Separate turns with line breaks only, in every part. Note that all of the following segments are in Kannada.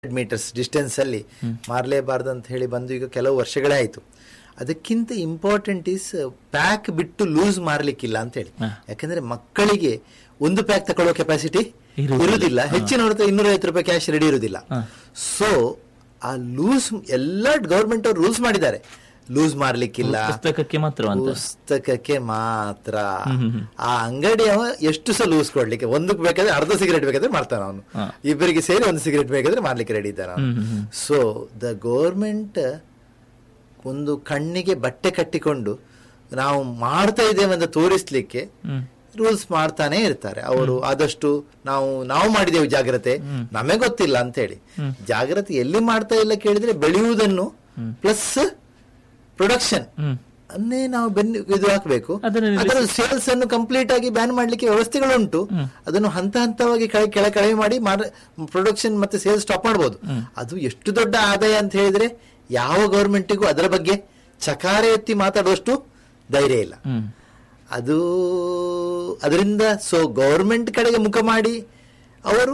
ಮೀಟರ್ಸ್ ಡಿಸ್ಟೆನ್ಸ್ ಅಲ್ಲಿ ಮಾರಲೇಬಾರ್ದು ಅಂತ ಹೇಳಿ ಬಂದು ಈಗ ಕೆಲವು ವರ್ಷಗಳೇ ಆಯ್ತು ಅದಕ್ಕಿಂತ ಇಂಪಾರ್ಟೆಂಟ್ ಇಸ್ ಪ್ಯಾಕ್ ಬಿಟ್ಟು ಲೂಸ್ ಮಾರ್ಲಿಕ್ಕಿಲ್ಲ ಅಂತ ಹೇಳಿ ಯಾಕಂದ್ರೆ ಮಕ್ಕಳಿಗೆ ಒಂದು ಪ್ಯಾಕ್ ತಗೊಳ್ಳೋ ಕೆಪಾಸಿಟಿ
ಇರುವುದಿಲ್ಲ.
ಇರುವುದಿಲ್ಲ ಹೆಚ್ಚಿನ ಹೊರತು ಇನ್ನೂರ ಐವತ್ತು ರೂಪಾಯಿ ಕ್ಯಾಶ್ ರೆಡಿ ಇರುವುದಿಲ್ಲ ಸೊ ಆ ಲೂಸ್ ಎಲ್ಲ ಗವರ್ಮೆಂಟ್ ಅವರು ರೂಲ್ಸ್ ಮಾಡಿದ್ದಾರೆ ಲೂಸ್ ಮಾರ್ಲಿಕ್ಕಿಲ್ಲ
ಪುಸ್ತಕಕ್ಕೆ ಮಾತ್ರ ಅಂತ
ಪುಸ್ತಕಕ್ಕೆ ಮಾತ್ರ ಆ ಅಂಗಡಿಯವ ಎಷ್ಟು ಸಹ ಲೂಸ್ ಕೊಡ್ಲಿಕ್ಕೆ ಒಂದಕ್ಕೆ ಬೇಕಾದ್ರೆ ಅರ್ಧ ಸಿಗರೇಟ್ ಬೇಕಾದ್ರೆ ಮಾಡ್ತಾನ ಅವನು
ಹಾ.
ಇಬ್ಬರಿಗೆ ಸೇರಿ ಒಂದು ಸಿಗರೇಟ್ ಬೇಕಾದ್ರೆ ಮಾರ್ಲಿಕ್ಕೆ ರೆಡಿ ಇದ್ದಾನೆ ಅವನು ಸೊ ದ ಗೌರ್ಮೆಂಟ್ ಒಂದು ಕಣ್ಣಿಗೆ ಬಟ್ಟೆ ಕಟ್ಟಿಕೊಂಡು ನಾವು ಮಾಡ್ತಾ ಇದ್ದೇವೆ ಅಂತ ತೋರಿಸ್ಲಿಕ್ಕೆ
ಹ್ಮ್.
ರೂಲ್ಸ್ ಮಾಡ್ತಾನೆ ಇರ್ತಾರೆ ಅವರು ಆದಷ್ಟು ನಾವು ನಾವು ಮಾಡಿದೆವು ಜಾಗ್ರತೆ ನಮಗೆ ಗೊತ್ತಿಲ್ಲ ಅಂತ ಹೇಳಿ ಜಾಗ್ರತೆ ಎಲ್ಲಿ ಮಾಡ್ತಾ ಇಲ್ಲ ಕೇಳಿದ್ರೆ ಬೆಳೆಯುವುದನ್ನು ಪ್ಲಸ್ ಪ್ರೊಡಕ್ಷನ್
ಹ್ಮ್
ಅನ್ನೇ ನಾವು ಬೆನ್ನು ಇದು ಹಾಕಬೇಕು
ಅದನ್ನ ನಿಲ್ಲಿಸಿ-
ಅದರ ಸೇಲ್ಸ್ ಅನ್ನು ಕಂಪ್ಲೀಟ್ ಆಗಿ ಬ್ಯಾನ್ ಮಾಡ್ಲಿಕ್ಕೆ ವ್ಯವಸ್ಥೆಗಳುಂಟು ಅದನ್ನು ಹಂತ ಹಂತವಾಗಿ ಕೆಳ ಕೆಳ ಕಡಿಮೆ ಮಾಡಿ ಪ್ರೊಡಕ್ಷನ್ ಮತ್ತೆ ಸೇಲ್ಸ್ ಸ್ಟಾಪ್ ಮಾಡಬಹುದು ಅದು ಎಷ್ಟು ದೊಡ್ಡ ಆದಾಯ ಅಂತ ಹೇಳಿದ್ರೆ ಯಾವ ಗವರ್ಮೆಂಟಿಗೂ ಅದರ ಬಗ್ಗೆ ಚಕಾರ ಎತ್ತಿ ಮಾತಾಡುವಷ್ಟು ಧೈರ್ಯ ಇಲ್ಲ
ಹ್ಮ್
ಅದು ಅದರಿಂದ ಸೊ ಗವರ್ಮೆಂಟ್ ಕಡೆಗೆ ಮುಖ ಮಾಡಿ ಅವರು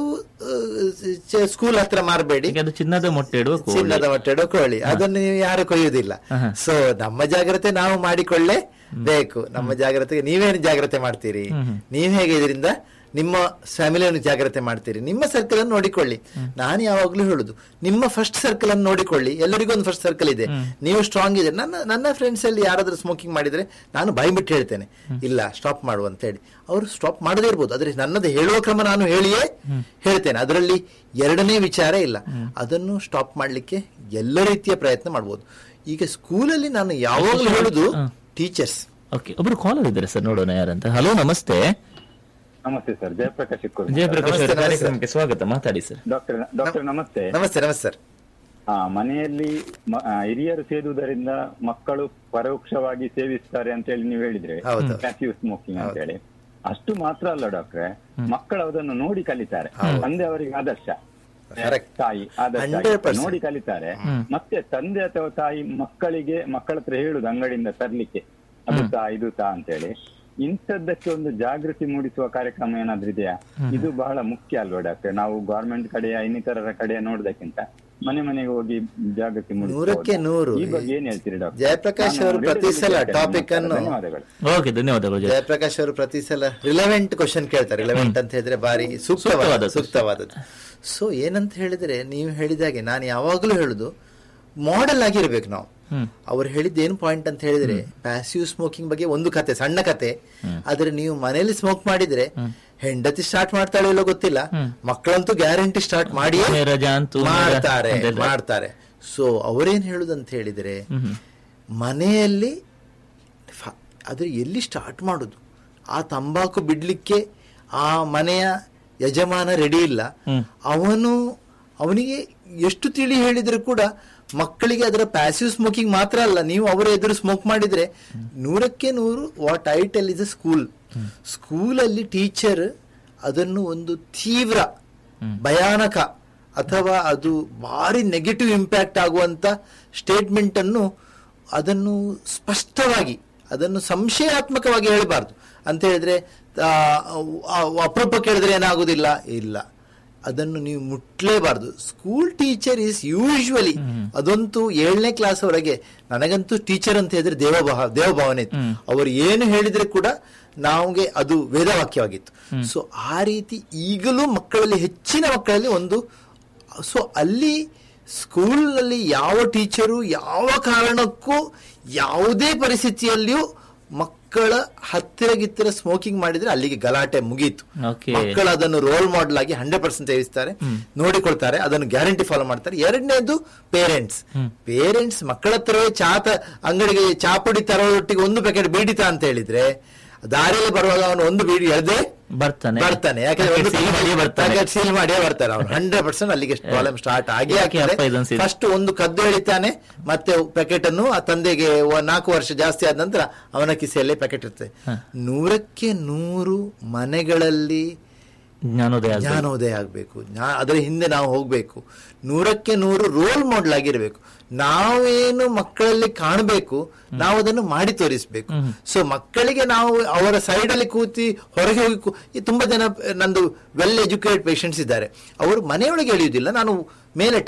ಸ್ಕೂಲ್ ಹತ್ರ ಮಾರಬೇಡಿ
ಈಗ ಅದು ಚಿನ್ನದ ಮೊಟ್ಟೆ ಇಡುವ ಕೋಳಿ
ಚಿನ್ನದ ಮೊಟ್ಟೆ ಇಡೋ ಕೋಳಿ ಅದನ್ನು ನೀವು ಯಾರು ಕೊಯ್ಯುವುದಿಲ್ಲ
ಆಹಾ.
ಸೊ ನಮ್ಮ ಜಾಗ್ರತೆ ನಾವು ಮಾಡಿಕೊಳ್ಳೇ ಬೇಕು ನಮ್ಮ ಜಾಗ್ರತೆಗೆ ನೀವೇನು ಜಾಗ್ರತೆ ಮಾಡ್ತೀರಿ ನೀವ್ ಹೇಗೆ ಇದರಿಂದ ನಿಮ್ಮ ಫ್ಯಾಮಿಲಿಯನ್ನು ಜಾಗ್ರತೆ ಮಾಡ್ತೀರಿ ನಿಮ್ಮ ಸರ್ಕಲ್ ಅನ್ನು ನೋಡಿಕೊಳ್ಳಿ ನಾನು ಯಾವಾಗ್ಲೂ ಹೇಳುದು ನಿಮ್ಮ ಫಸ್ಟ್ ಸರ್ಕಲ್ ಅನ್ನು ನೋಡಿಕೊಳ್ಳಿ ಎಲ್ಲರಿಗೂ ಒಂದು ಫಸ್ಟ್ ಸರ್ಕಲ್ ಇದೆ ನೀವು ಸ್ಟ್ರಾಂಗ್ ಇದೆ ನನ್ನ ನನ್ನ ಫ್ರೆಂಡ್ಸ್ ಅಲ್ಲಿ ಯಾರಾದ್ರೂ ಸ್ಮೋಕಿಂಗ್ ಮಾಡಿದ್ರೆ ನಾನು ಬಾಯಿ ಬಿಟ್ಟು ಹೇಳ್ತೇನೆ ಇಲ್ಲ ಸ್ಟಾಪ್ ಮಾಡು ಅಂತ ಹೇಳಿ ಅವರು ಸ್ಟಾಪ್ ಮಾಡದೇ ಇರ್ಬೋದು ಆದ್ರೆ ನನ್ನದು ಹೇಳುವ ಕ್ರಮ ನಾನು ಹೇಳಿಯೇ ಹೇಳ್ತೇನೆ ಅದರಲ್ಲಿ ಎರಡನೇ ವಿಚಾರ ಇಲ್ಲ ಅದನ್ನು ಸ್ಟಾಪ್ ಮಾಡ್ಲಿಕ್ಕೆ ಎಲ್ಲ ರೀತಿಯ ಪ್ರಯತ್ನ ಮಾಡ್ಬೋದು ಈಗ ಸ್ಕೂಲಲ್ಲಿ ನಾನು ಯಾವಾಗಲೂ ಹೇಳುದು ಟೀಚರ್ಸ್
ಓಕೆ ಒಬ್ರು ಕಾಲರ್ ಇದ್ದಾರೆ ಸರ್ ನೋಡೋಣ ಯಾರಂತ ಹಲೋ ನಮಸ್ತೆ
ನಮಸ್ತೆ ಸರ್ ಜಯಪ್ರಕಾಶ್ ಇಟ್ಕೊಳ್ಳಿ
ಜಯಪ್ರಕಾಶ್
ನಮಸ್ತೆ,
ಅವರ
ನಮಸ್ತೆ.
ಕಾರ್ಯಕ್ರಮಕ್ಕೆ ಸ್ವಾಗತ ಮಾತಾಡಿ ಸರ್
ಡಾಕ್ಟರ್ ಡಾಕ್ಟರ್ ನಮಸ್ತೆ
ನಮಸ್ತೆ ನಮಸ್ತೆ ಸರ್
ಆ ಮನೆಯಲ್ಲಿ ಮ- ಆ, ಹಿರಿಯರು ಸೇದುವುದರಿಂದ ಮಕ್ಕಳು ಪರೋಕ್ಷವಾಗಿ ಸೇವಿಸ್ತಾರೆ ಅಂತ ಹೇಳಿ ನೀವು ಹೇಳಿದ್ರೆ
ಹೌದು.
ಪ್ಯಾಸಿವ್ ಸ್ಮೋಕಿಂಗ್ ಅಂತ ಹೇಳಿ ಅಷ್ಟು ಮಾತ್ರ ಅಲ್ಲ ಡಾಕ್ಟ್ರೆ ಮಕ್ಕಳು ಅದನ್ನು ನೋಡಿ ಕಲಿತಾರೆ ತಂದೆ ಅವರಿಗೆ ಆದರ್ಶ
Correct.
ತಾಯಿ ಆದರ್ಶ
100%.
ನೋಡಿ ಕಲಿತಾರೆ ಮತ್ತೆ ತಂದೆ ಅಥವಾ ತಾಯಿ ಮಕ್ಕಳಿಗೆ ಮಕ್ಕಳ ಹತ್ರ ಹೇಳುದು ಅಂಗಡಿಯಿಂದ ತರ್ಲಿಕ್ಕೆ ಅದು ತಾ ಇದು ತಾ ಅಂತ ಹೇಳಿ ಇಂಥದ್ದಕ್ಕೆ ಒಂದು ಜಾಗೃತಿ ಮೂಡಿಸುವ ಕಾರ್ಯಕ್ರಮ ಏನಾದ್ರೂ ಇದೆಯಾ ಇದು ಬಹಳ ಮುಖ್ಯ ಅಲ್ವಾ ಡಾಕ್ಟರ್ ನಾವು ಗವರ್ಮೆಂಟ್ ಕಡೆಯ ಇನ್ನಿತರರ ಕಡೆಯ ನೋಡೋದಕ್ಕಿಂತ ಮನೆ ಮನೆಗೆ ಹೋಗಿ ಜಾಗೃತಿ ಮೂಡಿಸಬಹುದು.
ನೂರಕ್ಕೆ ನೂರು.
ಈ ಬಗ್ಗೆ ಏನ್ ಹೇಳ್ತೀರಿ ಡಾಕ್ಟರ್
ಜಯಪ್ರಕಾಶ್
ನಾನು
ಅವರು ಪ್ರತಿ ಸಲ
ಕೇಳ್ತೇನೆ.
topic ಅನ್ನು-
ಧನ್ಯವಾದಗಳು
ಓಕೆ ಧನ್ಯವಾದಗಳು ಜಯ
ಜಯಪ್ರಕಾಶ್ ಅವರು ಪ್ರತಿ ಸಲ ರಿಲೆವೆಂಟ್ ಕ್ವಶನ್ ಕೇಳ್ತಾರೆ ರಿಲೆವೆಂಟ್ ಅಂತ ಹೇಳಿದ್ರೆ ಬಾರಿ ಸೂಕ್ತವಾದ
ಸೂಕ್ತವಾದದ್ದು.
ಸೂಕ್ತವಾದದ್ದು ಸೊ ಏನಂತ ಹೇಳಿದ್ರೆ ನೀವು ಹೇಳಿದಾಗೆ ನಾನು ಯಾವಾಗಲೂ ಹೇಳುದು ಮಾಡೆಲ್ ಆಗಿರ್ಬೇಕು ನಾವು
ಹ್ಮ್.
ಅವ್ರು ಹೇಳಿದ್ದು ಏನು ಪಾಯಿಂಟ್ ಅಂತ ಹೇಳಿದ್ರೆ ಪ್ಯಾಸಿವ್ ಸ್ಮೋಕಿಂಗ್ ಬಗ್ಗೆ ಒಂದು ಕತೆ ಸಣ್ಣ ಕತೆ ಆದ್ರೆ ನೀವು ಮನೇಲಿ ಸ್ಮೋಕ್ ಮಾಡಿದ್ರೆ ಹೆಂಡತಿ ಸ್ಟಾರ್ಟ್ ಮಾಡ್ತಾಳೋ ಇಲ್ಲೋ ಗೊತ್ತಿಲ್ಲ ಮಕ್ಕಳಂತೂ ಗ್ಯಾರಂಟಿ ಸ್ಟಾರ್ಟ್ ಮಾಡಿ
ಮನೆ ರಜಾ ಅಂತೂ
ಮಾಡ್ತಾರೆ
ಅದೆಲ್ಲ.
ಮಾಡ್ತಾರೆ ಸೊ ಅವರೇನ್ ಹೇಳುದಂತ ಹೇಳಿದ್ರೆ ಮನೆಯಲ್ಲಿ ಫ- ಅದು ಎಲ್ಲಿ ಸ್ಟಾರ್ಟ್ ಮಾಡುದು ಆ ತಂಬಾಕು ಬಿಡ್ಲಿಕ್ಕೆ ಆ ಮನೆಯ ಯಜಮಾನ ರೆಡಿ ಇಲ್ಲ ಅವನು ಅವನಿಗೆ ಎಷ್ಟು ತಿಳಿ ಹೇಳಿದ್ರು ಕೂಡ ಮಕ್ಕಳಿಗೆ ಅದರ ಪ್ಯಾಸಿವ್ ಸ್ಮೋಕಿಂಗ್ ಮಾತ್ರ ಅಲ್ಲ ನೀವು ಅವರ ಎದುರು ಸ್ಮೋಕ್ ಮಾಡಿದ್ರೆ ನೂರಕ್ಕೆ ನೂರು what I tell is a school ಸ್ಕೂಲಲ್ಲಿ ಟೀಚರ್ ಅದನ್ನು ಒಂದು ತೀವ್ರ ಭಯಾನಕ ಅಥವಾ ಅದು ಭಾರಿ ನೆಗೆಟಿವ್ ಇಂಪ್ಯಾಕ್ಟ್ ಆಗುವಂತ ಸ್ಟೇಟ್ಮೆಂಟ್ ಅನ್ನು ಅದನ್ನು ಸ್ಪಷ್ಟವಾಗಿ ಅದನ್ನು ಸಂಶಯಾತ್ಮಕವಾಗಿ ಹೇಳಬಾರ್ದು ಅಂತ ಹೇಳಿದ್ರೆ ಆ, ಆ, ಅಪರೂಪ ಕೇಳಿದ್ರೆ ಏನಾಗುದಿಲ್ಲ ಇಲ್ಲ ಅದನ್ನು ನೀವು ಮುಟ್ಲೇಬಾರ್ದು ಸ್ಕೂಲ್ ಟೀಚರ್ ಇಸ್ ಯೂಶುವಲಿ ಅದಂತೂ ಏಳನೇ ಕ್ಲಾಸ್ ವರೆಗೆ ನನಗಂತೂ ಟೀಚರ್ ಅಂತ ಹೇಳಿದ್ರೆ ದೇವಭಾವ ದೇವಭಾವನೆ ಇತ್ತು ಅವರು ಏನು ಹೇಳಿದ್ರೆ ಕೂಡ ನಮಗೆ ಅದು ವೇದವಾಕ್ಯವಾಗಿತ್ತು ಸೊ ಆ ರೀತಿ ಈಗಲೂ ಮಕ್ಕಳಲ್ಲಿ ಹೆಚ್ಚಿನ ಮಕ್ಕಳಲ್ಲಿ ಒಂದು ಸೊ ಅಲ್ಲಿ ಸ್ಕೂಲ್ನಲ್ಲಿ ಯಾವ ಟೀಚರು ಯಾವ ಕಾರಣಕ್ಕೂ ಯಾವುದೇ ಪರಿಸ್ಥಿತಿಯಲ್ಲಿಯೂ ಮಕ್ಕಳ ಹತ್ತಿರ ಗಿತ್ತಿರ ಸ್ಮೋಕಿಂಗ್ ಮಾಡಿದ್ರೆ ಅಲ್ಲಿಗೆ ಗಲಾಟೆ ಮುಗೀತು
Okay.
ಮಕ್ಕಳು ಅದನ್ನು ರೋಲ್ ಮಾಡೆಲ್ ಆಗಿ ಹಂಡ್ರೆಡ್ ಪರ್ಸೆಂಟ್ ಸೇವಿಸ್ತಾರೆ ನೋಡಿಕೊಳ್ತಾರೆ ಅದನ್ನು ಗ್ಯಾರಂಟಿ ಫಾಲೋ ಮಾಡ್ತಾರೆ ಎರಡನೇದು ಪೇರೆಂಟ್ಸ್ ಪೇರೆಂಟ್ಸ್ ಮಕ್ಕಳ ಹತ್ರವೇ ಚಾ ತ- ಅಂಗಡಿಗೆ ಚಾ ಪುಡಿ ತರೋರೊಟ್ಟಿಗೆ ಒಂದು ಪ್ಯಾಕೆಟ್ ಬೀಡಿತ ಅಂತ ಹೇಳಿದ್ರೆ ದಾರಿಯಲ್ಲಿ ಬರುವಾಗ ಅವನು ಒಂದು ಬೀಡಿ ಎಳ್ದೆ
ಬರ್ತಾನೆ
ಬರ್ತಾನೆ ಯಾಕಂದ್ರೆ ಒಂದು
seal ಮಾಡಿಯೇ ಬರ್ತಾನೆ
ಪ್ಯಾಕೆಟ್ ಸೀಲ್ ಮಾಡಿಯೇ ಬರ್ತಾರೆ ಅವನು ಹಂಡ್ರೆಡ್ ಪರ್ಸೆಂಟ್ ಅಲ್ಲಿಗೆ ಪ್ರಾಬ್ಲಮ್ ಸ್ಟಾರ್ಟ್ ಆಗಿ
ಯಾಕೆ ಅಪ್ಪ ಇದನ್ನ seal-
ಫಸ್ಟ್ ಒಂದು ಕದ್ದು ಎಳಿತಾನೆ ಮತ್ತೆ ಪ್ಯಾಕೆಟ್ ಅನ್ನು ಆ ತಂದೆಗೆ ಒ- ನಾಲ್ಕು ವರ್ಷ ಜಾಸ್ತಿ ಆದ ನಂತರ ಅವನ ಕಿಸೆಯಲ್ಲೇ ಪ್ಯಾಕೆಟ್ ಇರ್ತದೆ ನೂರಕ್ಕೆ ನೂರು ಮನೆಗಳಲ್ಲಿ
ಜ್ಞಾನೋದಯ ಆಗ್ಬೇಕು.
ಜ್ಞಾನೋದಯ ಆಗಬೇಕು ಅದರ ಹಿಂದೆ ನಾವು ಹೋಗಬೇಕು ನೂರಕ್ಕೆ ನೂರು ರೋಲ್ ಮಾಡೆಲ್ ಆಗಿರಬೇಕು ನಾವೇನು ಮಕ್ಕಳಲ್ಲಿ ಕಾಣಬೇಕು ನಾವು ಅದನ್ನು ಮಾಡಿ ತೋರಿಸ್ಬೇಕು ಸೊ ಮಕ್ಕಳಿಗೆ ನಾವು ಅವರ ಸೈಡ್ ಅಲ್ಲಿ ಕೂತಿ ಹೊರಗೆ ಹೋಗಿ ಕೂ- ಈ ತುಂಬಾ ಜನ ಅಹ್, ನಂದು ವೆಲ್ ಎಜುಕೇಟೆಡ್ ಪೇಷಂಟ್ಸ್ ಇದ್ದಾರೆ ಅವರು ಮನೆಯೊಳಗೆ ಎಳೆಯುವುದಿಲ್ಲ ನಾನು ಮೇಲೆ